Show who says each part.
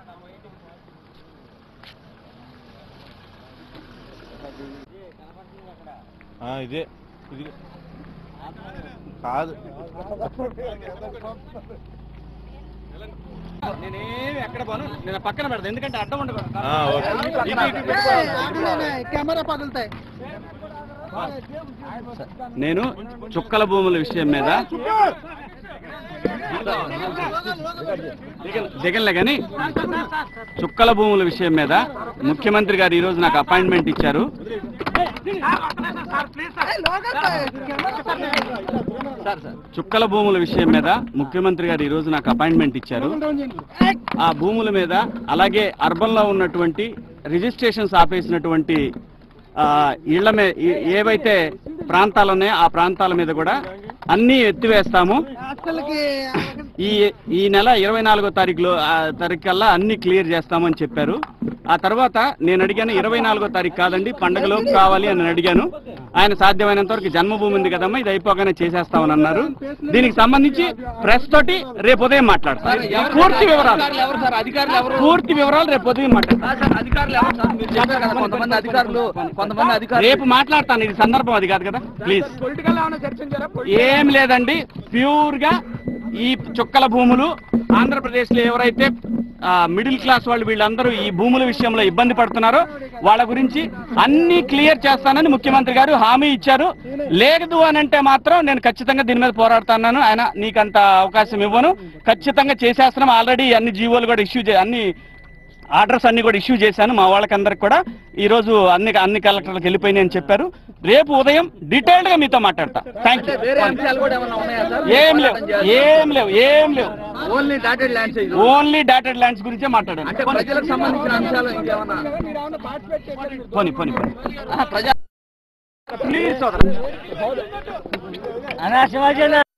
Speaker 1: ఆ, ఇదే ఇది కాదు
Speaker 2: నేనేమి ఎక్కడ పోను నేను పక్కన పెడతా ఎందుకంటే అడ్డం ఉండకూడదు
Speaker 1: ఆ, ఓకే.
Speaker 2: ఇటు, ఇటు పెట్టుకోవాలి.
Speaker 3: కెమెరా పగులుతాయి
Speaker 2: నేను చుక్కల భూముల విషయం మీద దిగ- దిగలే కానీ చుక్కల భూముల విషయం మీద ముఖ్యమంత్రి గారు ఈరోజు నాకు అపాయింట్మెంట్ ఇచ్చారు చుక్కల భూముల విషయం మీద ముఖ్యమంత్రి గారు ఈరోజు నాకు అపాయింట్మెంట్ ఇచ్చారు ఆ భూముల మీద అలాగే అర్బన్ లో ఉన్నటువంటి రిజిస్ట్రేషన్స్ ఆపేసినటువంటి ఆ, ఇళ్ల మీద ఏవైతే ప్రాంతాలు ఉన్నాయో ఆ ప్రాంతాల మీద కూడా అన్ని ఎత్తివేస్తాము
Speaker 3: అసలుకి
Speaker 2: ఈ ఈ నెల ఇరవై నాలుగో తారీఖులో ఆ తారీఖు కల్లా అన్ని క్లియర్ చేస్తామని చెప్పారు ఆ తర్వాత నేను అడిగాను ఇరవై నాలుగో తారీఖు కాదండి పండగలోపు కావాలి అని నేను అడిగాను ఆయన సాధ్యమైనంత వరకు జన్మభూమి ఉంది కదమ్మా ఇది అయిపోగానే చేసేస్తామని అన్నారు దీనికి సంబంధించి ప్రెస్ తోటి రేపు ఉదయం మాట్లాడతారు పూర్తి వివరాలు
Speaker 4: ఎవరు సార్ అధికారులు ఎవరు
Speaker 2: పూర్తి వివరాలు రేపు ఉదయం మాట్లాడతారు
Speaker 4: సార్ అధికారులు ఎవరు సార్ మీరు చెప్పారు కదా కొంతమంది అధికారులు కొంతమంది అధికారులు
Speaker 2: రేపు మాట్లాడతాను ఇది సందర్భం అది కాదు కదా ప్లీజ్
Speaker 3: పొలిటికల్ ఏమైనా చర్చించారా
Speaker 2: ఏం లేదండి ప్యూర్ గా ఈ చుక్కల భూములు ఆంధ్రప్రదేశ్ లో ఎవరైతే మిడిల్ క్లాస్ వాళ్ళు వీళ్ళందరూ ఈ భూముల విషయంలో ఇబ్బంది పడుతున్నారో వాళ్ళ గురించి అన్ని క్లియర్ చేస్తానని ముఖ్యమంత్రి గారు హామీ ఇచ్చారు లేదు అని అంటే మాత్రం నేను ఖచ్చితంగా దీని మీద పోరాడుతున్నాను ఆయన నీకంత అవకాశం ఇవ్వను ఖచ్చితంగా చేసేస్తున్నాం ఆల్రెడీ అన్ని జీవోలు కూడా ఇష్యూ అన్ని ఆర్డర్స్ అన్ని కూడా ఇష్యూ చేశాను మా వాళ్ళకందరికి కూడా ఈ రోజు అన్ని అన్ని కలెక్టర్లకు వెళ్ళిపోయినాయి అని చెప్పారు రేపు ఉదయం డీటెయిల్డ్ గా మీతో మాట్లాడతా థ్యాంక్ యూ
Speaker 4: వేరే అంశాలు కూడా ఏమన్నా ఉన్నాయా సార్
Speaker 2: ఏం లేవు ఏం లేవు ఏం లేవు
Speaker 4: ఓన్లీ డాటెడ్ ల్యాండ్స్ ఇది
Speaker 2: ఓన్లీ డాటెడ్ ల్యాండ్స్ గురించే మాట్లాడాను
Speaker 4: అంటే ప్రజలకు సంబంధించిన అంశాలు ఇంకేమన్నా
Speaker 3: మీరు ఏమైనా పార్టిసిపేట్ చేశారు
Speaker 2: పోనీ పోనీ పోనీ
Speaker 4: ఆహా, ప్రజా
Speaker 2: ప్లీజ్ సోదరు